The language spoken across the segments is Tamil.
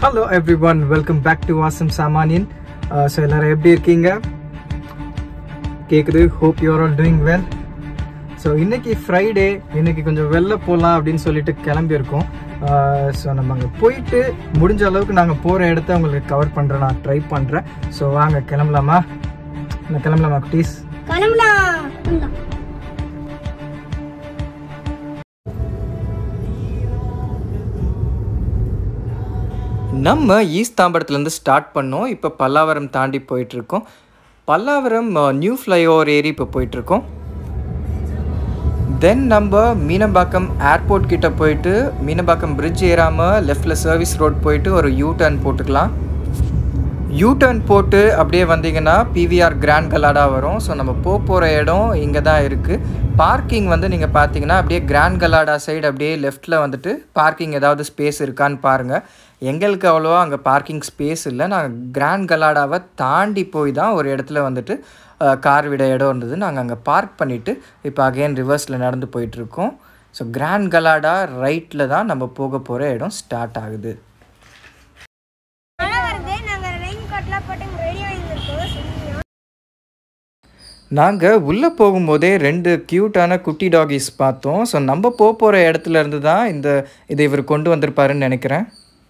Hello every one welcome back to வாசம் சாமானியன் ஸோ எல்லாரும் எப்படி இருக்கீங்க கேட்குது hope you are all doing well so இன்னைக்கு ஃப்ரைடே இன்னைக்கு கொஞ்சம் வெளில போகலாம் அப்படின்னு சொல்லிட்டு கிளம்பியிருக்கோம் ஸோ நம்ம அங்கே போயிட்டு முடிஞ்ச அளவுக்கு நாங்கள் போகிற இடத்த உங்களுக்கு கவர் பண்ணுறேன் நான் ட்ரை பண்ணுறேன் ஸோ வாங்க கிளம்பலாமா நான் கிளம்பலாமா குட்டீஸ் கிளம்பலாம் நம்ம ஈஸ்ட் தாம்பரத்துலேருந்து ஸ்டார்ட் பண்ணோம் இப்போ பல்லாவரம் தாண்டி போயிட்டுருக்கோம் பல்லாவரம் நியூ ஃப்ளைஓவர் ஏறி இப்போ போயிட்டுருக்கோம் தென் நம்ம மீனம்பாக்கம் ஏர்போர்ட் கிட்ட போயிட்டு மீனம்பாக்கம் பிரிட்ஜ் ஏறாமல் லெஃப்டில் சர்வீஸ் ரோட் போயிட்டு ஒரு யூ டர்ன் போட்டுக்கலாம் யூ டர்ன் போட்டு அப்படியே வந்தீங்கன்னா பிவிஆர் கிராண்ட் கலாடா வரும் ஸோ நம்ம போக போகிற இடம் இங்கே தான் இருக்குது பார்க்கிங் வந்து நீங்கள் பார்த்தீங்கன்னா அப்படியே கிராண்ட் கலாடா சைடு அப்படியே லெஃப்ட்டில் வந்துட்டு பார்க்கிங் ஏதாவது ஸ்பேஸ் இருக்கான்னு பாருங்கள் எங்களுக்கு அவ்வளோவா அங்கே பார்க்கிங் ஸ்பேஸ் இல்லை நாங்கள் கிராண்ட் கலாடாவை தாண்டி போய் தான் ஒரு இடத்துல வந்துட்டு கார் விட இடம் இருந்தது நாங்கள் அங்கே பார்க் பண்ணிவிட்டு இப்போ அகைன் ரிவர்ஸில் நடந்து போயிட்டுருக்கோம் ஸோ கிராண்ட் கலாடா ரைட்டில் தான் நம்ம போக போகிற இடம் ஸ்டார்ட் ஆகுது மழை வருது நாங்க ரெயின் கோட்லாம் போட்டு ரெடி ஆகிருக்கோம் நாங்கள் உள்ளே போகும்போதே ரெண்டு க்யூட்டான குட்டி டாகிஸ் பார்த்தோம் ஸோ நம்ம போக போகிற இடத்துல இருந்து தான் இந்த இதை இவர் கொண்டு வந்திருப்பாருன்னு நினைக்கிறேன்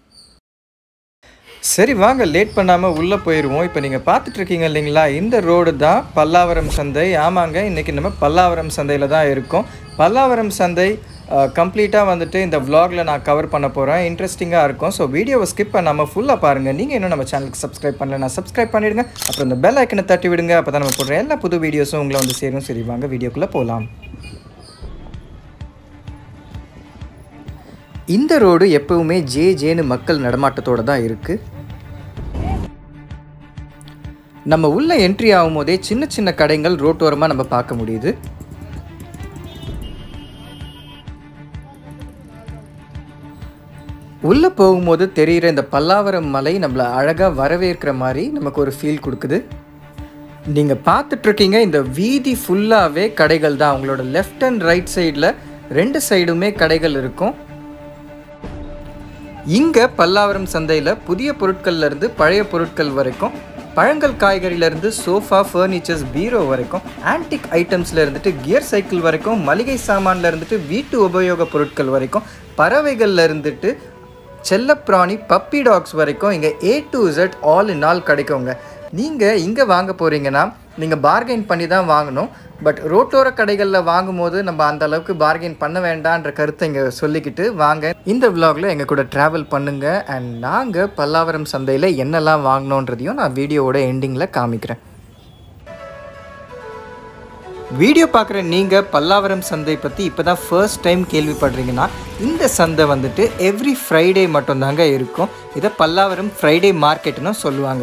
சரி வாங்க லேட் பண்ணாமல் உள்ளே போயிடுவோம் இப்போ நீங்கள் பார்த்துட்ருக்கீங்க இல்லைங்களா இந்த ரோடு தான் பல்லாவரம் சந்தை ஆமாங்க இன்றைக்கி நம்ம பல்லாவரம் சந்தையில் தான் இருக்கோம் பல்லாவரம் சந்தை கம்ப்ளீட்டாக வந்துட்டு இந்த vlogல நான் கவர் பண்ண போகிறேன் இன்ட்ரெஸ்டிங்காக இருக்கும் ஸோ வீடியோவை ஸ்கிப் பண்ணாமல் ஃபுல்லாக பாருங்கள் நீங்கள் இன்னும் நம்ம சேனலுக்கு சப்ஸ்கிரைப் பண்ணலன்னா சப்ஸ்கிரைப் பண்ணிவிடுங்க அப்புறம் இந்த பெல் ஐக்கனை தட்டி விடுங்க அப்போ தான் நம்ம போடுற எல்லா புது வீடியோஸும் உங்களை வந்து சேரும் சரி வாங்க வீடியோக்குள்ளே போகலாம் இந்த ரோடு எப்பவுமே ஜே ஜேன்னு மக்கள் நடமாட்டத்தோட தான் இருக்குது நம்ம உள்ள என்ட்ரி ஆகும்போதே சின்ன சின்ன கடைகள் ரோட்டோரமாக நம்ம பார்க்க முடியுது உள்ளே போகும்போது தெரிகிற இந்த பல்லாவரம் மலை நம்மளை அழகாக வரவேற்கிற மாதிரி நமக்கு ஒரு ஃபீல் கொடுக்குது நீங்கள் பார்த்துட்ருக்கீங்க இந்த வீதி ஃபுல்லாகவே கடைகள் தான் உங்களோட லெஃப்ட் அண்ட் ரைட் சைடில் ரெண்டு சைடுமே கடைகள் இருக்கும் இங்கே பல்லாவரம் சந்தையில் புதிய பொருட்கள்ல இருந்து பழைய பொருட்கள் வரைக்கும் பழங்கள் காய்கறியிலேருந்து சோஃபா ஃபர்னிச்சர்ஸ் பீரோ வரைக்கும் ஆன்டிக் ஐட்டம்ஸில் இருந்துட்டு கியர் சைக்கிள் வரைக்கும் மளிகை சாமான்ல இருந்துட்டு வீட்டு உபயோக பொருட்கள் வரைக்கும் பறவைகள்ல இருந்துட்டு செல்லப்பிராணி பப்பி டாக்ஸ் வரைக்கும் இங்கே A to Z all in all கிடைக்குங்க நீங்கள் இங்கே வாங்க போகிறீங்கன்னா நீங்கள் பார்கெயின் பண்ணி தான் வாங்கணும் பட் ரோட்டோர கடைகளில் வாங்கும்போது நம்ம அந்த அளவுக்கு பார்கெயின் பண்ண வேண்டான்ற கருத்தை இங்கே சொல்லிக்கிட்டு வாங்க இந்த vlogல எங்கள் கூட ட்ராவல் பண்ணுங்க அண்ட் நாங்கள் பல்லாவரம் சந்தையில் என்னெல்லாம் வாங்கினோன்றதையும் நான் வீடியோவோட எண்டிங்கில் காமிக்கிறேன் வீடியோ பார்க்குற நீங்கள் பல்லாவரம் சந்தை பற்றி இப்போ தான் ஃபர்ஸ்ட் டைம் கேள்விப்படுறீங்கன்னா இந்த சந்தை வந்துட்டு எவ்ரி ஃப்ரைடே மட்டும்தாங்க இருக்கும் இதை பல்லாவரம் ஃப்ரைடே மார்க்கெட்டுன்னு சொல்லுவாங்க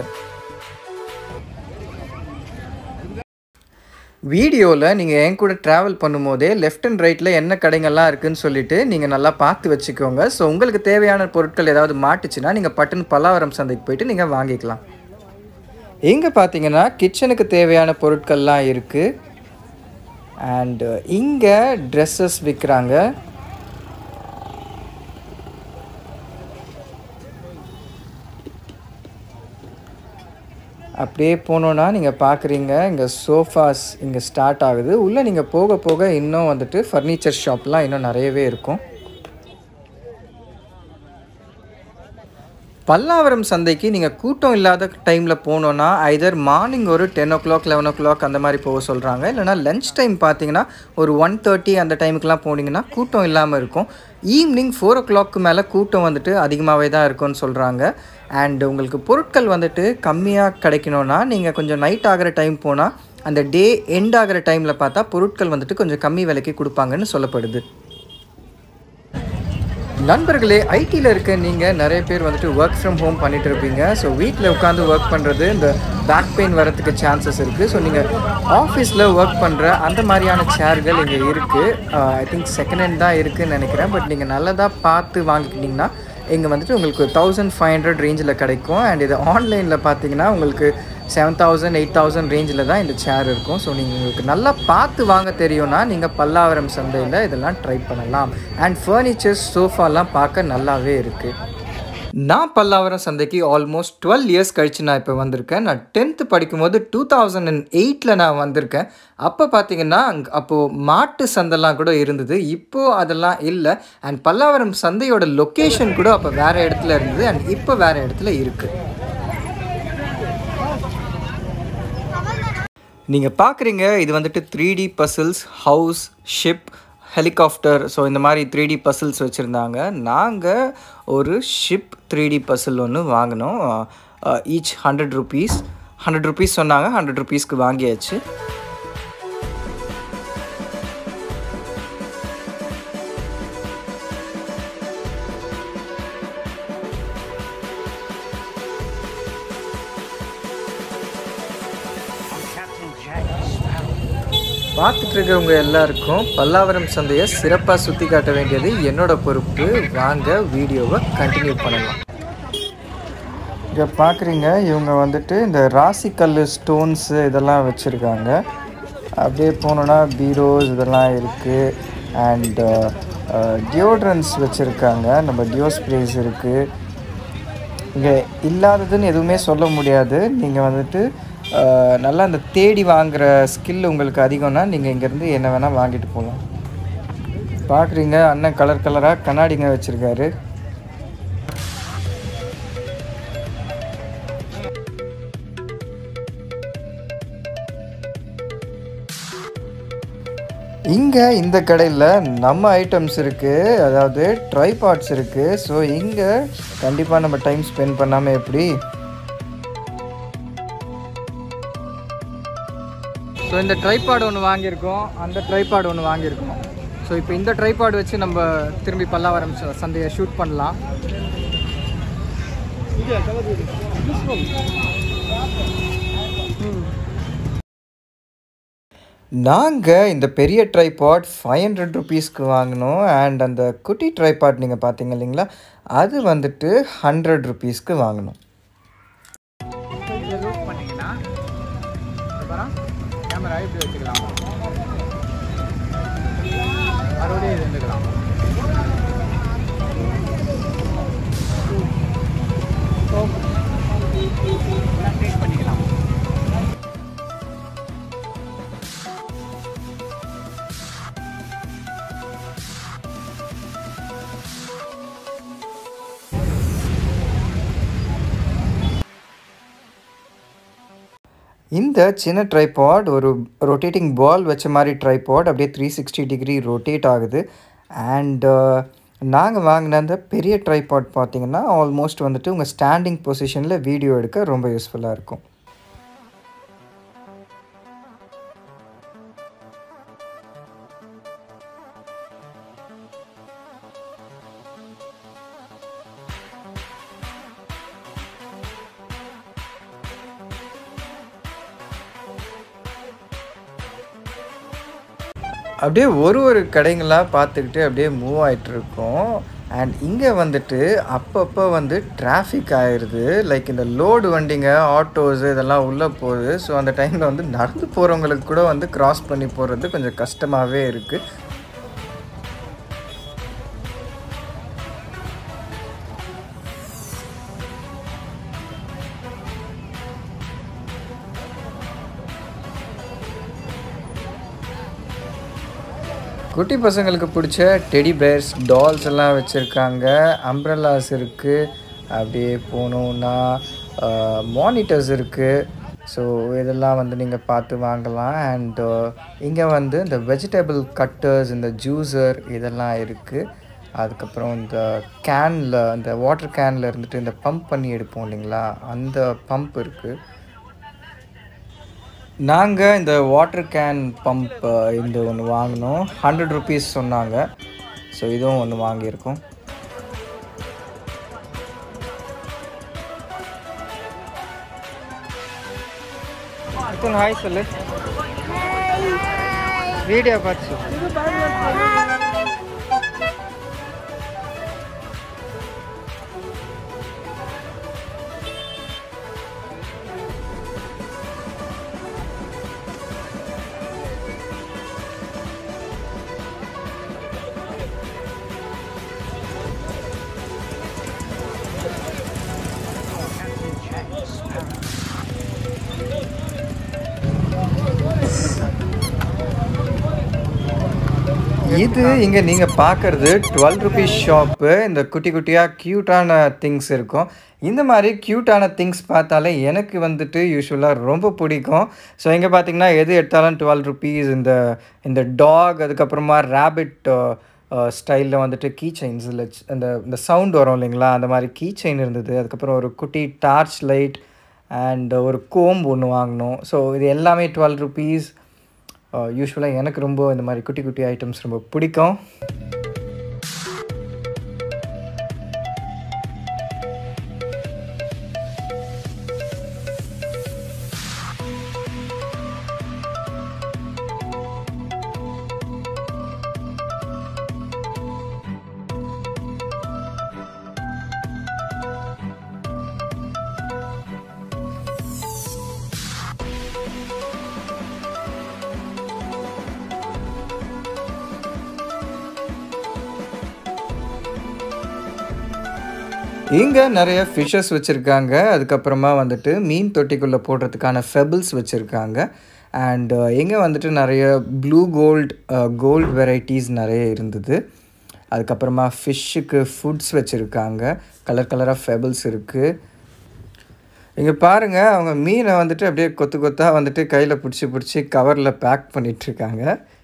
வீடியோவில் நீங்கள் என் கூட ட்ராவல் பண்ணும்போதே லெஃப்ட் அண்ட் ரைட்டில் என்ன கடைங்கள்லாம் இருக்குன்னு சொல்லிட்டு நீங்கள் நல்லா பார்த்து வச்சுக்கோங்க ஸோ உங்களுக்கு தேவையான பொருட்கள் ஏதாவது மாட்டுச்சுன்னா நீங்கள் பட்டுன்னு பல்லாவரம் சந்தைக்கு போயிட்டு நீங்கள் வாங்கிக்கலாம் இங்கே பார்த்தீங்கன்னா கிச்சனுக்கு தேவையான பொருட்கள்லாம் இருக்குது அண்டு இங்கே ட்ரெஸ்ஸஸ் விற்கிறாங்க அப்படியே போனோன்னா நீங்கள் பார்க்குறீங்க இங்கே சோஃபாஸ் இங்கே ஸ்டார்ட் ஆகுது உள்ளே நீங்கள் போக போக இன்னும் வந்துட்டு ஃபர்னிச்சர் ஷாப்லாம் இன்னும் நிறையவே இருக்கும் பல்லாவரம் சந்தைக்கு நீங்கள் கூட்டம் இல்லாத டைமில் போனோன்னா ஐதர் மார்னிங் ஒரு ten o'clock eleven o'clock அந்த மாதிரி போக சொல்கிறாங்க இல்லைனா லஞ்ச் டைம் பார்த்தீங்கன்னா ஒரு ஒன் தேர்ட்டி அந்த டைமுக்குலாம் போனீங்கன்னா கூட்டம் இல்லாமல் இருக்கும் ஈவினிங் ஃபோர் ஓ கிளாக்கு மேலே கூட்டம் வந்துட்டு அதிகமாகவே தான் இருக்கும்னு சொல்கிறாங்க அண்ட் உங்களுக்கு பொருட்கள் வந்துட்டு கம்மியாக கிடைக்கணும்னா நீங்கள் கொஞ்சம் நைட் ஆகிற டைம் போனால் அந்த டே எண்ட் ஆகிற டைமில் பார்த்தா பொருட்கள் வந்துட்டு கொஞ்சம் கம்மி விலைக்கு கொடுப்பாங்கன்னு சொல்லப்படுது நண்பர்களே ஐடியில் இருக்க நீங்கள் நிறைய பேர் வந்துட்டு ஒர்க் ஃப்ரம் ஹோம் பண்ணிட்டு இருப்பீங்க ஸோ வீட்டில் உட்காந்து ஒர்க் பண்ணுறது இந்த பேக் பெயின் வரதுக்கு சான்சஸ் இருக்குது ஸோ நீங்கள் ஆஃபீஸில் ஒர்க் பண்ணுற அந்த மாதிரியான சேர்கள் இங்கே இருக்குது ஐ திங்க் செகண்ட் ஹேண்ட் தான் இருக்குதுன்னு நினைக்கிறேன் பட் நீங்கள் நல்லதாக பார்த்து வாங்கிக்கிட்டிங்கன்னா இங்கே வந்துட்டு உங்களுக்கு தௌசண்ட் ஃபைவ் ஹண்ட்ரட் ரேஞ்சில் கிடைக்கும் அண்ட் இது ஆன்லைனில் பார்த்தீங்கன்னா உங்களுக்கு செவன் தௌசண்ட் எயிட் தௌசண்ட் ரேஞ்சில் தான் இந்த சேர் இருக்கும் ஸோ நீங்கள் உங்களுக்கு நல்லா பார்த்து வாங்க தெரியும்னா நீங்கள் பல்லாவரம் சந்தையில் இதெல்லாம் ட்ரை பண்ணலாம் அண்ட் ஃபர்னிச்சர்ஸ் சோஃபாலாம் பார்க்க நல்லாவே இருக்குது நான் பல்லாவரம் சந்தைக்கு ஆல்மோஸ்ட் டுவெல் இயர்ஸ் கழித்து நான் இப்போ வந்திருக்கேன் நான் டென்த்து படிக்கும்போது டூ தௌசண்ட் அண்ட் எயிட்டில் நான் வந்திருக்கேன் அப்போ பார்த்தீங்கன்னா அங்கே அப்போது மாட்டு சந்தைலாம் கூட இருந்தது இப்போது அதெல்லாம் இல்லை அண்ட் பல்லாவரம் சந்தையோட லொக்கேஷன் கூட அப்போ வேறு இடத்துல இருந்தது அண்ட் இப்போ வேறு இடத்துல இருக்குது நீங்கள் பார்க்குறீங்க இது வந்துட்டு three D puzzles house ship helicopter so இந்த மாதிரி த்ரீ டி பசில்ஸ் வச்சுருந்தாங்க நாங்கள் ஒரு ஷிப் த்ரீ டி பசில் ஒன்று வாங்கினோம் each hundred rupees hundred rupees சொன்னாங்க ஹண்ட்ரட் ருபீஸ்க்கு வாங்கியாச்சு பார்த்துட்டு இருக்கவங்க எல்லாருக்கும் பல்லாவரம் சந்தையை சிறப்பாக சுற்றி காட்ட வேண்டியது என்னோட பொறுப்பு வாங்க வீடியோவை கண்டினியூ பண்ணலாம் இங்கே பார்க்குறீங்க இவங்க வந்துட்டு இந்த ராசிக்கல் ஸ்டோன்ஸு இதெல்லாம் வச்சுருக்காங்க அப்படியே போனோன்னா பீரோஸ் இதெல்லாம் இருக்குது அண்ட் டியோட்ரன்ஸ் வச்சுருக்காங்க நம்ம டியோ ஸ்ப்ரேஸ் இருக்குது இங்கே இல்லாததுன்னு எதுவுமே சொல்ல முடியாது நீங்கள் வந்துட்டு அஹ், நல்லா அந்த தேடி வாங்குற ஸ்கில் உங்களுக்கு அதிகம்னா நீங்கள் இங்கேருந்து என்ன வேணால் வாங்கிட்டு போகலாம் பார்க்குறீங்க அண்ணன் கலர் கலராக கண்ணாடிங்க வச்சுருக்காரு இங்கே இந்த கடையில் நம்ம ஐட்டம்ஸ் இருக்குது அதாவது ட்ரைபாட்ஸ் இருக்குது ஸோ இங்கே கண்டிப்பாக நம்ம டைம் ஸ்பெண்ட் பண்ணாமல் எப்படி ஸோ இந்த ட்ரைபாட் ஒன்று வாங்கியிருக்கோம் அந்த ட்ரைபாட் ஒன்று வாங்கியிருக்கோம் ஸோ இப்போ இந்த ட்ரைபாட் வச்சு நம்ம திரும்பி பல்லாவரம் ச- சந்தையை ஷூட் பண்ணலாம் நாங்கள் இந்த பெரிய ட்ரைபாட் ஃபைவ் ஹண்ட்ரட் ருபீஸ்க்கு வாங்கினோம் அண்ட் அந்த குட்டி ட்ரைபாட் நீங்கள் பார்த்தீங்க இல்லைங்களா அது வந்துட்டு ஹண்ட்ரட் ருபீஸ்க்கு வாங்கினோம் கேமரா இப்படி வச்சுக்கலாம் மறுபடியும் இது இருந்துக்கலாம் பண்ணிக்கலாம் இந்த சின்ன ட்ரைபாட் ஒரு ரொட்டேட்டிங் பால் வச்ச மாதிரி ட்ரைபாட் அப்படியே த்ரீ சிக்ஸ்டி டிகிரி ரொட்டேட் ஆகுது அண்ட் நாங்கள் வாங்கின அந்த பெரிய ட்ரைபாட் பார்த்தீங்கன்னா ஆல்மோஸ்ட் வந்துட்டு உங்கள் ஸ்டாண்டிங் பொசிஷனில் வீடியோ எடுக்க ரொம்ப யூஸ்ஃபுல்லாக இருக்கும் அப்படியே ஒரு ஒரு கடைங்களாக பார்த்துக்கிட்டு அப்படியே மூவ் ஆயிட்டு இருக்கோம் அண்ட் இங்கே வந்துட்டு அப்பப்போ வந்து டிராஃபிக் ஆயிடுது லைக் இந்த லோடு வண்டிங்க ஆட்டோஸ் இதெல்லாம் உள்ளே போகுது ஸோ அந்த டைமில் வந்து நடந்து போகிறவங்களுக்கு கூட வந்து கிராஸ் பண்ணி போகிறது கொஞ்சம் கஷ்டமாகவே இருக்குது குட்டி பசங்களுக்கு பிடிச்ச டெடி பேர்ஸ் டால்ஸ் எல்லாம் வச்சுருக்காங்க அம்ப்ரல்லாஸ் இருக்குது அப்படியே போனோன்னா மானிட்டர்ஸ் இருக்குது ஸோ இதெல்லாம் வந்து நீங்கள் பார்த்து வாங்கலாம் அண்ட் இங்கே வந்து இந்த வெஜிடபிள் கட்டர்ஸ் இந்த ஜூஸர் இதெல்லாம் இருக்குது அதுக்கப்புறம் இந்த கேனில் இந்த வாட்டர் கேனில் இருந்துட்டு இந்த பம்ப் பண்ணி எடுப்போம் இல்லைங்களா அந்த பம்ப் இருக்குது நாங்கள் இந்த வாட்டர் கேன் பம்ப் இந்த ஒன்று வாங்கினோம் ஹண்ட்ரட் ருபீஸ் சொன்னாங்க ஸோ இதுவும் ஒன்று வாங்கியிருக்கோம் ஹாய் சொல்லு வீடியோ பார்த்து சொல்லு. இது இங்கே நீங்கள் பார்க்குறது டுவெல் ருபீஸ் ஷாப்பு இந்த குட்டி குட்டியாக க்யூட்டான திங்ஸ் இருக்கும் இந்த மாதிரி க்யூட்டான திங்ஸ் பார்த்தாலே எனக்கு வந்துட்டு யூஸ்வலாக ரொம்ப பிடிக்கும் ஸோ இங்கே பார்த்தீங்கன்னா எது எடுத்தாலும் டுவெல் ருபீஸ் இந்த இந்த டாக் அதுக்கப்புறமா ரேபிட் ஸ்டைலில் வந்துட்டு கீ செயின்ஸ் இல்லை அந்த இந்த சவுண்ட் வரும் இல்லைங்களா அந்த மாதிரி கீ செயின் இருந்தது அதுக்கப்புறம் ஒரு குட்டி டார்ச் லைட் அண்ட் ஒரு கோம்பு ஒன்று வாங்கினோம் ஸோ இது எல்லாமே டுவெல் ருபீஸ் யூஸ்வலாக எனக்கு ரொம்ப இந்த மாதிரி குட்டி குட்டி ஐட்டம்ஸ் ரொம்ப பிடிக்கும் இங்கே நிறைய ஃபிஷ்ஷஸ் வச்சுருக்காங்க அதுக்கப்புறமா வந்துட்டு மீன் தொட்டிக்குள்ளே போடுறதுக்கான ஃபெபிள்ஸ் வச்சுருக்காங்க அண்ட் இங்கே வந்துட்டு நிறைய ப்ளூ கோல்ட் கோல்ட் வெரைட்டிஸ் நிறைய இருந்தது அதுக்கப்புறமா ஃபிஷ்ஷுக்கு ஃபுட்ஸ் வச்சுருக்காங்க கலர் கலராக ஃபெபிள்ஸ் இருக்குது இங்கே பாருங்கள் அவங்க மீனை வந்துட்டு அப்படியே கொத்து கொத்தாக வந்துட்டு கையில் பிடிச்சி பிடிச்சி கவரில் பேக் பண்ணிகிட்ருக்காங்க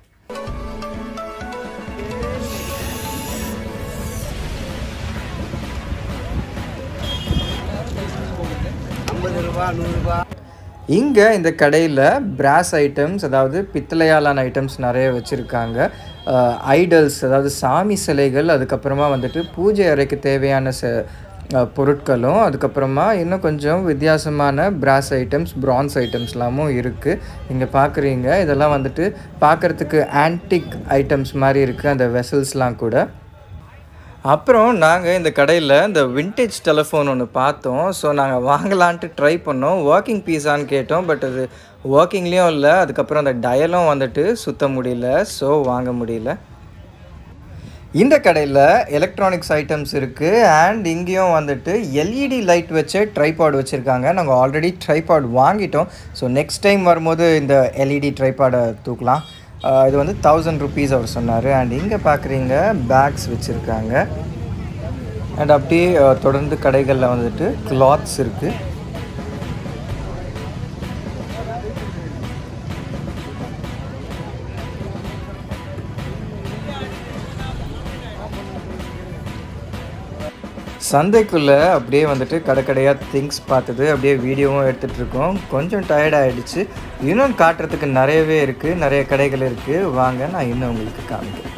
இங்கே இந்த கடையில் பிராஸ் ஐட்டம்ஸ் அதாவது பித்தளையாலான ஐட்டம்ஸ் நிறைய வச்சுருக்காங்க ஐடல்ஸ் அதாவது சாமி சிலைகள் அதுக்கப்புறமா வந்துட்டு பூஜை அறைக்கு தேவையான ச பொருட்களும் அதுக்கப்புறமா இன்னும் கொஞ்சம் வித்தியாசமான பிராஸ் ஐட்டம்ஸ் ப்ரான்ஸ் ஐட்டம்ஸ்லாமும் இருக்குது இங்கே பார்க்குறீங்க இதெல்லாம் வந்துட்டு பார்க்குறதுக்கு ஆன்டிக் ஐட்டம்ஸ் மாதிரி இருக்குது அந்த வெசல்ஸ்லாம் கூட அப்புறம் நாங்கள் இந்த கடையில் இந்த விண்டேஜ் டெலிஃபோன் ஒன்று பார்த்தோம் ஸோ நாங்கள் வாங்கலான்ட்டு ட்ரை பண்ணோம் ஒர்க்கிங் பீஸான்னு கேட்டோம் பட் அது ஒர்க்கிங்லேயும் இல்லை அதுக்கப்புறம் அந்த டயலும் வந்துட்டு சுத்த முடியல ஸோ வாங்க முடியல இந்த கடையில் எலக்ட்ரானிக்ஸ் ஐட்டம்ஸ் இருக்குது அண்ட் இங்கேயும் வந்துட்டு எல்இடி லைட் வச்சு ட்ரைபாட் வச்சுருக்காங்க நாங்கள் ஆல்ரெடி ட்ரைபாட் வாங்கிட்டோம் ஸோ நெக்ஸ்ட் டைம் வரும்போது இந்த எல்இடி ட்ரைபாடை தூக்கலாம் இது வந்து தௌசண்ட் ருபீஸ் அவர் சொன்னார் அண்ட் இங்கே பார்க்குறீங்க பேக்ஸ் வச்சுருக்காங்க அண்ட் அப்படியே தொடர்ந்து கடைகளில் வந்துட்டு கிளாத்ஸ் இருக்குது சந்தைக்குள்ளே அப்படியே வந்துட்டு கடைக்கடையாக திங்ஸ் பார்த்தது அப்படியே வீடியோவும் எடுத்துகிட்டு இருக்கோம் கொஞ்சம் டயர்ட் ஆகிடுச்சு இன்னும் காட்டுறதுக்கு நிறையவே இருக்குது நிறைய கடைகள் இருக்குது வாங்க நான் இன்னும் உங்களுக்கு காமிக்கிறேன்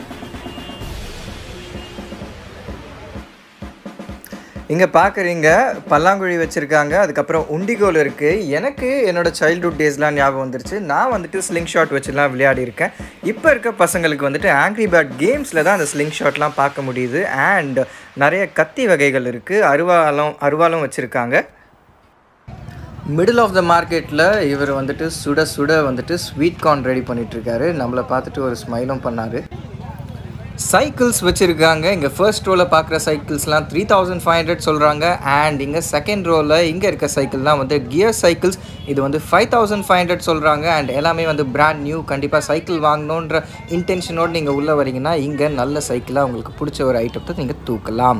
இங்கே பார்க்குறீங்க பல்லாங்குழி வச்சுருக்காங்க அதுக்கப்புறம் உண்டிகோல் இருக்குது எனக்கு என்னோடய சைல்ட்ஹுட் டேஸ்லாம் ஞாபகம் வந்துருச்சு நான் வந்துட்டு ஸ்லிங் ஷாட் வச்சுலாம் விளையாடி இருக்கேன் இப்போ இருக்க பசங்களுக்கு வந்துட்டு ஆங்க்ரி பேட் கேம்ஸில் தான் அந்த ஸ்லிங் ஷாட்லாம் பார்க்க முடியுது அண்ட் நிறைய கத்தி வகைகள் இருக்குது அருவாலம் அருவாலும் வச்சுருக்காங்க மிடில் ஆஃப் த மார்க்கெட்டில் இவர் வந்துட்டு சுட சுட வந்துட்டு ஸ்வீட் கார்ன் ரெடி பண்ணிகிட்ருக்காரு நம்மளை பார்த்துட்டு ஒரு ஸ்மைலும் பண்ணார் சைக்கிள்ஸ் வச்சுருக்காங்க இங்கே ஃபர்ஸ்ட் ரோவில் பார்க்குற சைக்கிள்ஸ்லாம் த்ரீ தௌசண்ட் ஃபைவ் ஹண்ட்ரட் சொல்கிறாங்க அண்ட் இங்கே செகண்ட் ரோவில் இங்கே இருக்க சைக்கிள்லாம் வந்து கியர் சைக்கிள்ஸ் இது வந்து ஃபைவ் தௌசண்ட் ஃபைவ் ஹண்ட்ரட் சொல்கிறாங்க அண்ட் எல்லாமே வந்து பிராண்ட் நியூ கண்டிப்பாக சைக்கிள் வாங்கணுன்ற இன்டென்ஷனோடு நீங்கள் உள்ளே வரீங்கன்னா இங்கே நல்ல சைக்கிளாக உங்களுக்கு பிடிச்ச ஒரு ஐட்டத்தை நீங்கள் தூக்கலாம்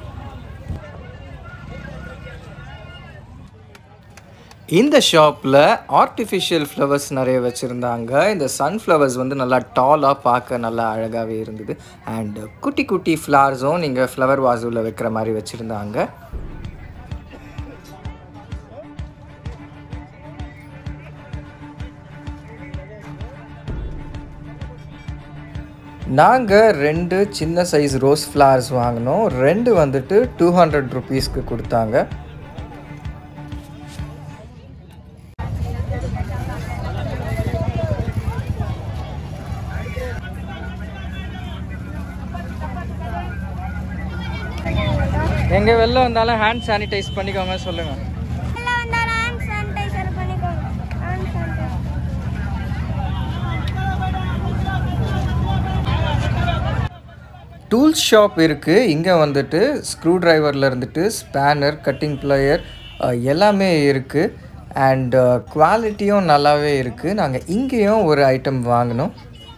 இந்த ஷாப்பில் ஆர்டிஃபிஷியல் ஃப்ளவர்ஸ் நிறைய வச்சுருந்தாங்க இந்த சன்ஃப்ளவர்ஸ் வந்து நல்லா டாலாக பார்க்க நல்லா அழகாகவே இருந்தது அண்ட் குட்டி குட்டி ஃப்ளவர்ஸும் நீங்கள் ஃப்ளவர் வாசூவில் வைக்கிற மாதிரி வச்சுருந்தாங்க நாங்கள் ரெண்டு சின்ன சைஸ் ரோஸ் ஃப்ளவர்ஸ் வாங்கினோம் ரெண்டு வந்துட்டு டூ ஹண்ட்ரட் ருபீஸ்க்கு கொடுத்தாங்க எங்கே வெளில வந்தாலும் ஹேண்ட் சானிடைஸ் பண்ணிக்கோங்க சொல்லுங்கள் உள்ள வந்தாலும் ஹேண்ட் சானிடைசர் பண்ணிக்கோங்க ஹேண்ட் சானிடைசர் டூல்ஸ் ஷாப் இருக்குது இங்கே வந்துட்டு ஸ்க்ரூ ட்ரைவரில் இருந்துட்டு ஸ்பேனர் கட்டிங் பிளேயர் அஹ், எல்லாமே இருக்குது அண்ட் குவாலிட்டியும் நல்லாவே இருக்குது நாங்கள் இங்கேயும் ஒரு ஐட்டம் வாங்கினோம்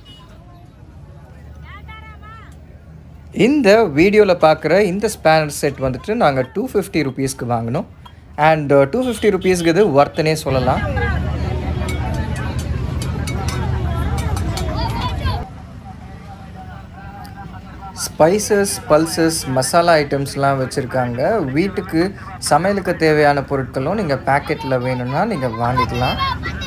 இந்த வீடியோவில் பார்க்குற இந்த ஸ்பேனர் செட் வந்துட்டு நாங்கள் டூ ஃபிஃப்டி ருபீஸ்க்கு வாங்கினோம் அண்ட் டூ ஃபிஃப்டி ருபீஸ்க்கு இது ஒர்த்துனே சொல்லலாம் ஸ்பைசஸ் பல்சஸ் மசாலா ஐட்டம்ஸ்லாம் வச்சுருக்காங்க வீட்டுக்கு சமையலுக்கு தேவையான பொருட்களும் நீங்கள் பேக்கெட்டில் வேணும்னா நீங்கள் வாங்கிக்கலாம்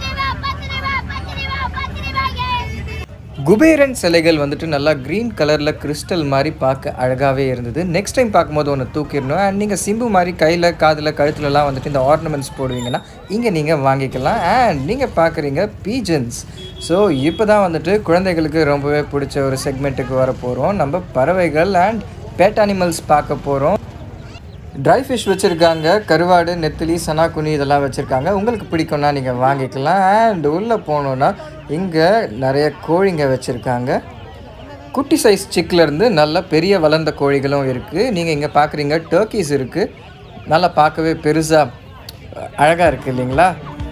குபேரன் சிலைகள் வந்துட்டு நல்லா க்ரீன் கலரில் கிறிஸ்டல் மாதிரி பார்க்க அழகாகவே இருந்தது நெக்ஸ்ட் டைம் பார்க்கும்போது ஒன்று தூக்கிடணும் அண்ட் நீங்கள் சிம்பு மாதிரி கையில் காதில் கழுத்துலலாம் வந்துட்டு இந்த ஆர்னமெண்ட்ஸ் போடுவீங்கன்னா இங்கே நீங்கள் வாங்கிக்கலாம் அண்ட் நீங்கள் பார்க்குறீங்க பீஜன்ஸ் ஸோ இப்போ தான் வந்துட்டு குழந்தைகளுக்கு ரொம்பவே பிடிச்ச ஒரு செக்மெண்ட்டுக்கு வர போகிறோம் நம்ம பறவைகள் அண்ட் பேட் அனிமல்ஸ் பார்க்க போகிறோம் ட்ரை ஃபிஷ் வச்சுருக்காங்க கருவாடு நெத்திலி சனாக்குனி இதெல்லாம் வச்சுருக்காங்க உங்களுக்கு பிடிக்கும்னா நீங்கள் வாங்கிக்கலாம் அண்ட் உள்ளே போனோன்னா இங்கே நிறைய கோழிங்க வச்சுருக்காங்க குட்டி சைஸ் சிக்கிலேருந்து நல்ல பெரிய வளர்ந்த கோழிகளும் இருக்குது நீங்கள் இங்கே பார்க்குறீங்க டர்க்கீஸ் இருக்குது நல்லா பார்க்கவே பெருசாக அழகாக இருக்குது இல்லைங்களா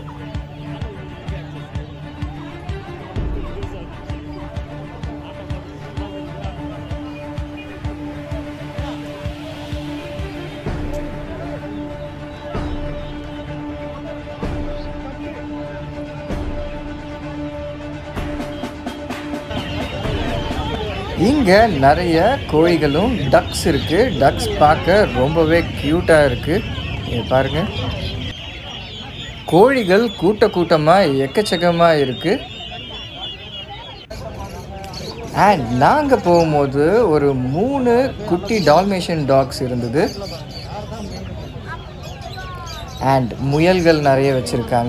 இங்கே நிறைய கோழிகளும் டக்ஸ் இருக்குது டக்ஸ் பார்க்க ரொம்பவே க்யூட்டாக இருக்குது இங்க பாருங்க கோழிகள் கூட்ட கூட்டமாக எக்கச்சக்கமாக இருக்குது அண்ட் நாங்கள் போகும்போது ஒரு மூணு குட்டி டால்மேஷன் டாக்ஸ் இருந்தது அண்ட் முயல்கள் நிறைய வச்சுருக்காங்க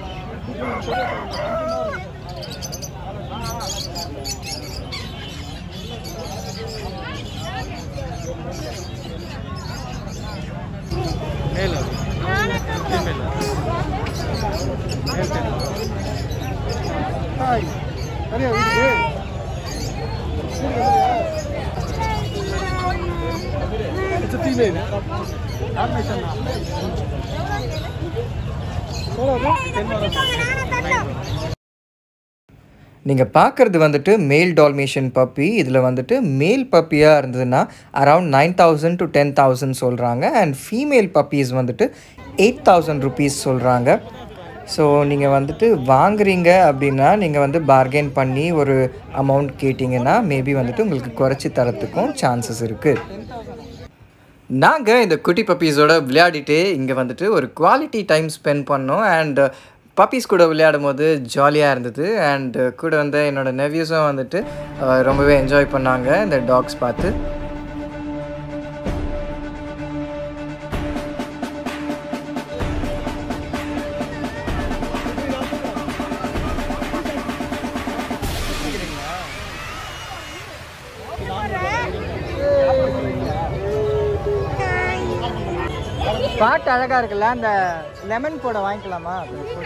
நீங்கள் பார்க்குறது வந்துட்டு மேல் டால்மேஷன் பப்பி இதில் வந்துட்டு மேல் பப்பியாக இருந்ததுன்னா around nine thousand to ten thousand சொல்கிறாங்க அண்ட் ஃபீமேல் பப்பீஸ் வந்துட்டு எயிட் தௌசண்ட் ருபீஸ் சொல்கிறாங்க ஸோ நீங்கள் வந்துட்டு வாங்குறீங்க அப்படின்னா நீங்கள் வந்து பார்கெயின் பண்ணி ஒரு அமௌண்ட் கேட்டிங்கன்னா மேபி வந்துட்டு உங்களுக்கு குறைச்சி தரத்துக்கும் சான்சஸ் இருக்குது நாங்கள் இந்த குட்டி பப்பீஸோட விளையாடிட்டே இங்கே வந்துட்டு ஒரு குவாலிட்டி டைம் ஸ்பெண்ட் பண்ணோம் அண்ட் பப்பீஸ் கூட விளையாடும் போது ஜாலியாக இருந்தது அண்ட் கூட வந்து என்னோடய நெவ்யூஸும் வந்துட்டு அஹ், ரொம்பவே என்ஜாய் பண்ணாங்க இந்த டாக்ஸ் பார்த்து பாட்டு அழகாக இருக்குல்ல அந்த லெமன் போட வாங்கிக்கலாமா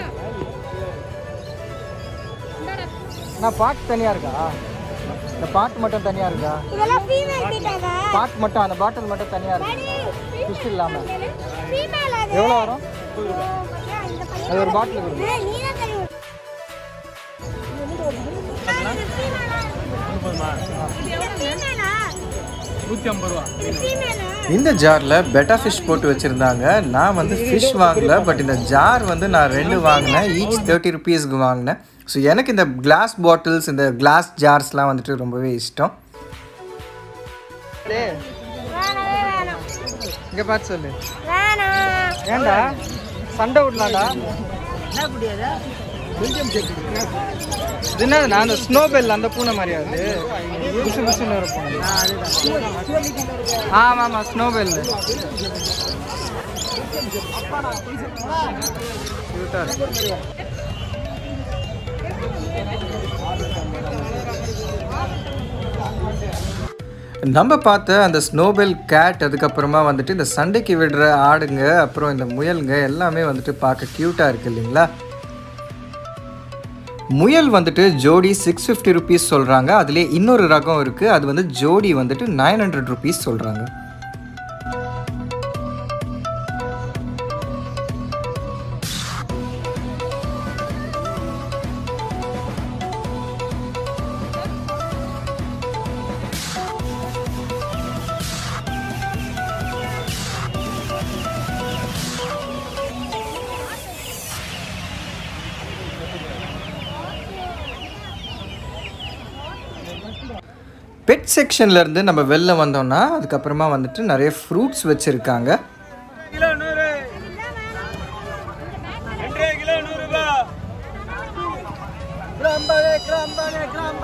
நான் பாட்டு தனியாக இருக்கா இந்த பாட்டு மட்டும் தனியாக இருக்கா இதெல்லாம் ஃபீமேல் கிட்டங்க பாட்டு மட்டும் அந்த பாட்டில் மட்டும் தனியாக இருக்கு ஃபிஷ் இல்லாமல் ஃபீமேல் அது எவ்வளோ வரும் ஓ, பாத்தியா, இந்த பையன் அது ஒரு பாட்டில் கொடுங்க ஏய், நீதான் தெரியும் இது ஃபீமேலா? இது ஃபீமேலா? இது ஃபீமேலா? இந்த ஜாரில் பெட்டா ஃபிஷ் போட்டு வச்சுருந்தாங்க நான் வந்து ஃபிஷ் வாங்கல பட் இந்த ஜார் வந்து நான் ரெண்டு வாங்கினேன் ஈச் தேர்ட்டி ருபீஸ்க்கு வாங்கினேன் ஸோ எனக்கு இந்த கிளாஸ் பாட்டில்ஸ் இந்த கிளாஸ் ஜார்ஸ்லாம் வந்துட்டு ரொம்பவே இஷ்டம் வேணவே வேணாம் இங்கே பார்த்து சொல்லு வேணாம் ஏண்டா சண்டை விடலாம்டா இது என்னதுண்ணா அந்த ஸ்னோபெல் அந்த பூனை மாதிரியா அது புசு புசுன்னு ஒரு பூனை ஆமாம் ஆமாம் ஸ்னோபெல் நம்ம பார்த்த அந்த ஸ்னோபெல் கேட் அதுக்கப்புறமா வந்துட்டு இந்த சண்டைக்கு விடுற ஆடுங்க அப்புறம் இந்த முயலுங்க எல்லாமே வந்துட்டு பார்க்க க்யூட்டாக இருக்கு இல்லைங்களா முயல் வந்துட்டு ஜோடி சிக்ஸ் ஃபிஃப்டி ருபீஸ் சொல்கிறாங்க அதுலேயே இன்னொரு ரகம் இருக்குது அது வந்து ஜோடி வந்துட்டு நைன் ஹண்ட்ரட் ருபீஸ் சொல்கிறாங்க பெட் செக்ஷன்லேருந்து நம்ம வெளில வந்தோம்னா அதுக்கப்புறமா வந்துட்டு நிறைய ஃப்ரூட்ஸ் வச்சுருக்காங்க கிலோ நூறு ரெண்டு கிலோ நூறு ரூபாய் கிராம்பாவே கிராம்பாவே கிராம்பா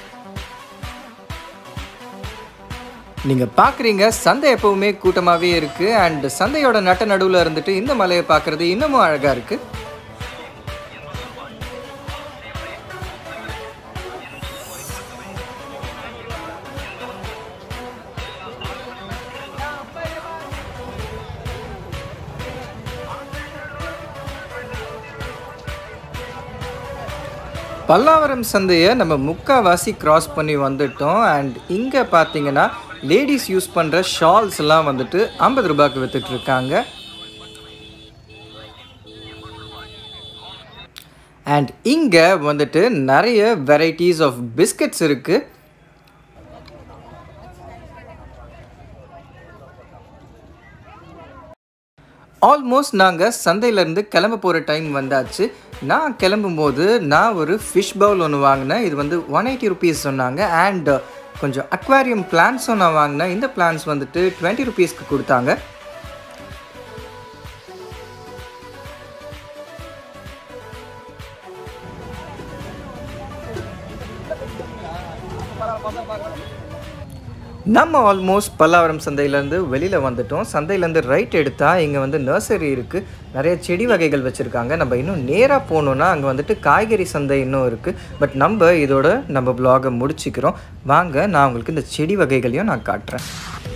நீங்கள் பார்க்குறீங்க சந்தை எப்போவுமே கூட்டமாகவே இருக்குது அண்ட் சந்தையோட நட்ட நடுவில் இருந்துட்டு இந்த மலையை பார்க்குறது இன்னமும் அழகாக இருக்குது பல்லாவரம் சந்தையை நம்ம முக்காவாசி கிராஸ் பண்ணி வந்துட்டோம் அண்ட் இங்கே பார்த்தீங்கன்னா லேடிஸ் யூஸ் பண்ணுற ஷால்ஸ் எல்லாம் வந்துட்டு ஐம்பது ரூபாய்க்கு வித்துட்டு இருக்காங்க அண்ட் இங்கே வந்துட்டு நிறைய வெரைட்டிஸ் ஆஃப் பிஸ்கட்ஸ் இருக்குது ஆல்மோஸ்ட் நாங்கள் சந்தையிலேருந்து கிளம்ப போகிற டைம் வந்தாச்சு நான் கிளம்பும்போது நான் ஒரு ஃபிஷ் பவுல் ஒன்று வாங்கினேன் இது வந்து ஒன் எயிட்டி ருபீஸ் சொன்னாங்க அண்ட் கொஞ்சம் அக்வாரியம் பிளான்ஸும் நான் வாங்கினேன் இந்த பிளான்ஸ் வந்துட்டு டுவெண்ட்டி ருபீஸ்க்கு கொடுத்தாங்க நம்ம ஆல்மோஸ்ட் பல்லாவரம் சந்தையிலேருந்து வெளியில் வந்துட்டோம் சந்தையிலேருந்து ரைட் எடுத்தால் இங்கே வந்து நர்சரி இருக்குது நிறைய செடி வகைகள் வச்சுருக்காங்க நம்ம இன்னும் நேராக போகணுன்னா அங்கே வந்துட்டு காய்கறி சந்தை இன்னும் இருக்குது பட் நம்ம இதோட நம்ம ப்ளாகை முடிச்சுக்கிறோம் வாங்க நான் உங்களுக்கு இந்த செடி வகைகளையும் நான் காட்டுறேன்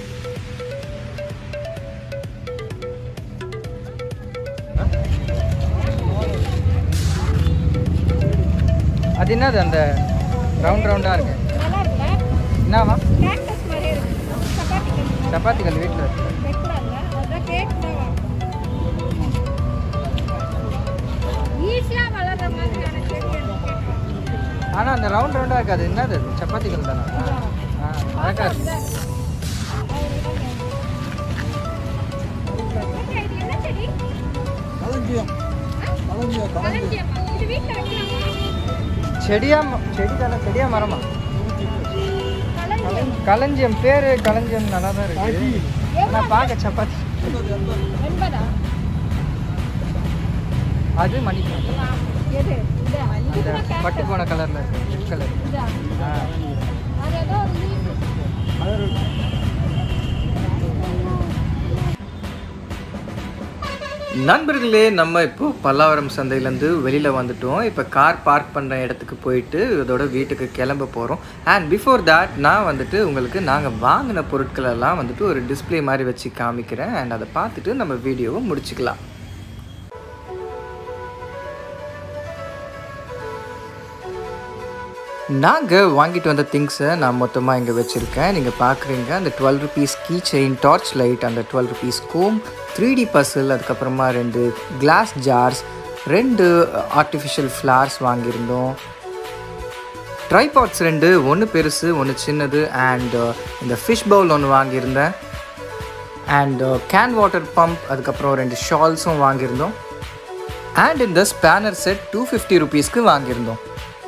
அது என்னது அந்த ரவுண்ட் ரவுண்டாக இருக்கு நல்லா இருக்குல்ல என்னவா கேக்டஸ் மாதிரி இருக்கு சப்பாத்தி கம்பி சப்பாத்திகள் வீட்டில் இருக்கு வைக்கலாம்ல அதான் கேக் தான் ஈஸியாக வளர்ற மாதிரியான செடி எடுத்து ஆனால் அந்த ரவுண்ட் ரவுண்டாக இருக்காது என்னது அது சப்பாத்திகள் தானே ஆ அழகாக இருக்கு இது என்ன செடி களஞ்சியம் களஞ்சியம் களஞ்சியமா இது வீட்டில் வைக்கலாமா செடியா ம- செடி தானே செடியா மரமா களஞ்சியம் களஞ்சியம் பேர் களஞ்சியம் நல்லா தான் இருக்கு ஆனால் பார்க்க சப்பாத்தி எண்பதா அது மணி எது இந்த அந்த இது கூட cactus. பட்டு போன கலரில் இருக்கு ரெட் கலர் இதா? ஆ அது ஏதோ ஒரு leaf. நண்பர்களே நம்ம இப்போ பல்லாவரம் சந்தையிலேருந்து வெளியில் வந்துட்டோம் இப்போ கார் பார்க் பண்ணுற இடத்துக்கு போயிட்டு இதோட வீட்டுக்கு கிளம்ப போகிறோம் அண்ட் பிஃபோர் that நான் வந்துட்டு உங்களுக்கு நாங்கள் வாங்கின பொருட்கள் எல்லாம் வந்துட்டு ஒரு டிஸ்ப்ளே மாதிரி வச்சு காமிக்கிறேன் அண்ட் அதை பார்த்துட்டு நம்ம வீடியோவை முடிச்சுக்கலாம் நாங்கள் வாங்கிட்டு வந்த திங்ஸை நான் மொத்தமாக இங்கே வச்சுருக்கேன் நீங்கள் பார்க்குறீங்க அந்த twelve rupees key chain torch light அந்த டுவெல் ருபீஸ் கோம் த்ரீ டி பசில் அதுக்கப்புறமா ரெண்டு கிளாஸ் ஜார்ஸ் ரெண்டு ஆர்டிஃபிஷியல் ஃப்ளார்ஸ் வாங்கியிருந்தோம் ட்ரைபாட்ஸ் ரெண்டு ஒன்று பெருசு ஒன்று சின்னது அண்ட் இந்த ஃபிஷ் பவுல் ஒன்று வாங்கியிருந்தேன் அண்ட் கேன் வாட்டர் பம்ப் அதுக்கப்புறம் ரெண்டு ஷால்ஸும் வாங்கியிருந்தோம் அண்ட் இந்த ஸ்பேனர் செட் டூ ஃபிஃப்டி ருபீஸ்க்கு வாங்கியிருந்தோம்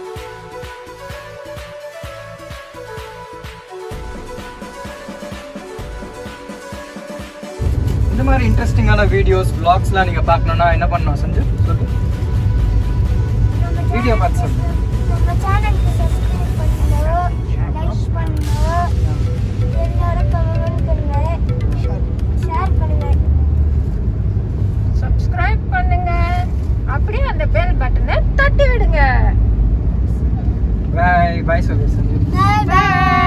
இந்த மாதிரி இன்ட்ரெஸ்டிங்கான வீடியோஸ் vlogsலாம் நீங்கள் பார்க்கணுன்னா என்ன பண்ணணும் செஞ்சு சொல்லு வீடியோ பார்த்து சொல்லு நம்ம சேனலுக்கு சப்ஸ்கிரைப் பண்ணுங்க லைக் பண்ணுங்க என்னோட கமெண்ட் பண்ணுங்க ஷேர் பண்ணுங்க சப்ஸ்கிரைப் பண்ணுங்க அப்படியே அந்த பெல் பட்டனை தட்டி விடுங்க பாய் பாய் சொல்லு செஞ்சு பை பை